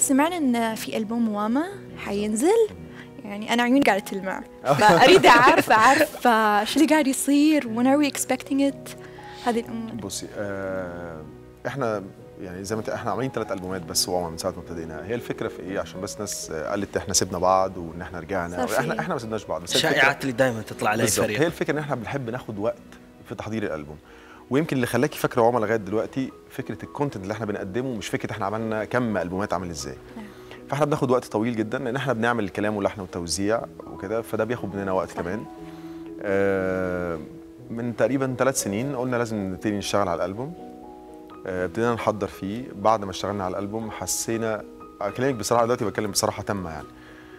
سمعنا ان في البوم واما حينزل يعني انا عيوني قاعده تلمع فاريد اعرف اعرف آه، شو اللي قاعد يصير when are we expecting it هذه الامور بصي آه احنا يعني زي ما انت احنا عاملين ثلاث البومات بس واما من ساعه ما ابتدينا هي الفكره في ايه عشان بس ناس آه، قالت احنا سيبنا بعض وان احنا رجعنا صار في- احنا احنا ما سيبناش بعض بس هي الفكرة- الشائعات اللي دائما تطلع على اي بالظبط. فريق هي الفكره ان احنا بنحب ناخد وقت في تحضير الالبوم ويمكن اللي خلاكي فاكره واما لغايه دلوقتي فكره الكونتنت اللي احنا بنقدمه مش فكره احنا عملنا كم البومات عامل ازاي فاحنا بناخد وقت طويل جدا لان احنا بنعمل الكلام واللحن والتوزيع وكده فده بياخد مننا وقت كمان آه، من تقريبا ثلاث سنين قلنا لازم نبتدي نشتغل على الالبوم آه، ابتدينا نحضر فيه بعد ما اشتغلنا على الالبوم حسينا اكلمك بصراحه دلوقتي بتكلم بصراحه تامه يعني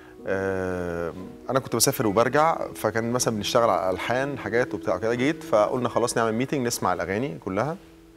آه، انا كنت بسافر وبرجع فكان مثلا بنشتغل على الحان حاجات وبتاع كده جيت فقلنا خلاص نعمل ميتنج نسمع الاغاني كلها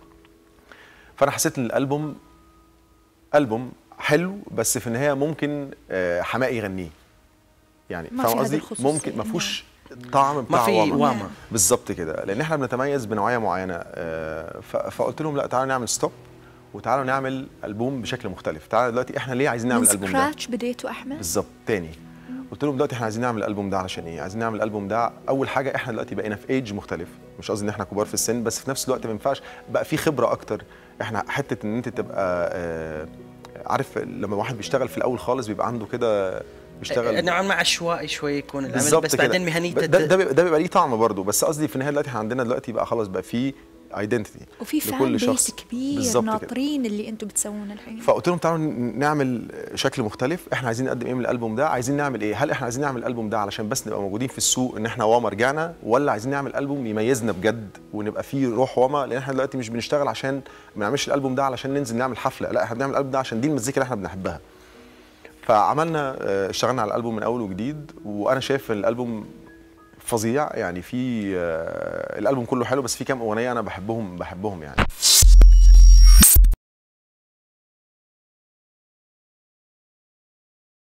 فانا حسيت ان الالبوم البوم حلو بس في النهايه ممكن آه، حماقي يغنيه يعني ما فاهم في هذه قصدي الخصوصية. ممكن ما فيهوش الطعم بتاع ما في واما. واما بالظبط كده لان احنا بنتميز بنوعيه معينه آه، ف- فقلت لهم لا تعالوا نعمل ستوب وتعالوا نعمل البوم بشكل مختلف تعالوا دلوقتي احنا ليه عايزين من نعمل الالبوم ده سكراتش بديتوا احمد بالظبط تاني قلت لهم دلوقتي احنا عايزين نعمل الالبوم ده علشان ايه عايزين نعمل الالبوم ده اول حاجه احنا دلوقتي بقينا في ايج مختلف مش قصدي ان احنا كبار في السن بس في نفس الوقت ما ينفعش بقى في خبره اكتر احنا حته ان انت تبقى آه، عارف لما واحد بيشتغل في الاول خالص بيبقى عنده كده بيشتغل نوعا ما عشوائي شوي يكون العمل بالظبط بس كده. بعدين مهنيه ده, ده, بيبقى, ده بيبقى ليه طعم برضه بس قصدي في النهايه دلوقتي احنا عندنا دلوقتي بقى خلاص بقى في ايدنتيتي وفي فان لكل بيس شخص. كبير بالظبط كده. ناطرين اللي انتم بتسوونه الحين فقلت لهم تعالوا ن- نعمل شكل مختلف احنا عايزين نقدم ايه من الالبوم ده عايزين نعمل ايه هل احنا عايزين نعمل الالبوم ده علشان بس نبقى موجودين في السوق ان احنا واما رجعنا ولا عايزين نعمل البوم يميزنا بجد ونبقى فيه روح واما لان احنا دلوقتي مش بنشتغل عشان ما نعملش الالبوم ده علشان ننزل نعمل حفله لا احنا بنعمل الالبوم ده عشان دي المزيكا اللي احنا بنحبها فعملنا آه، اشتغلنا على الالبوم من اول وجديد وانا شايف ان الالبوم فظيع يعني في آه، الالبوم كله حلو بس في كام اغنيه انا بحبهم بحبهم يعني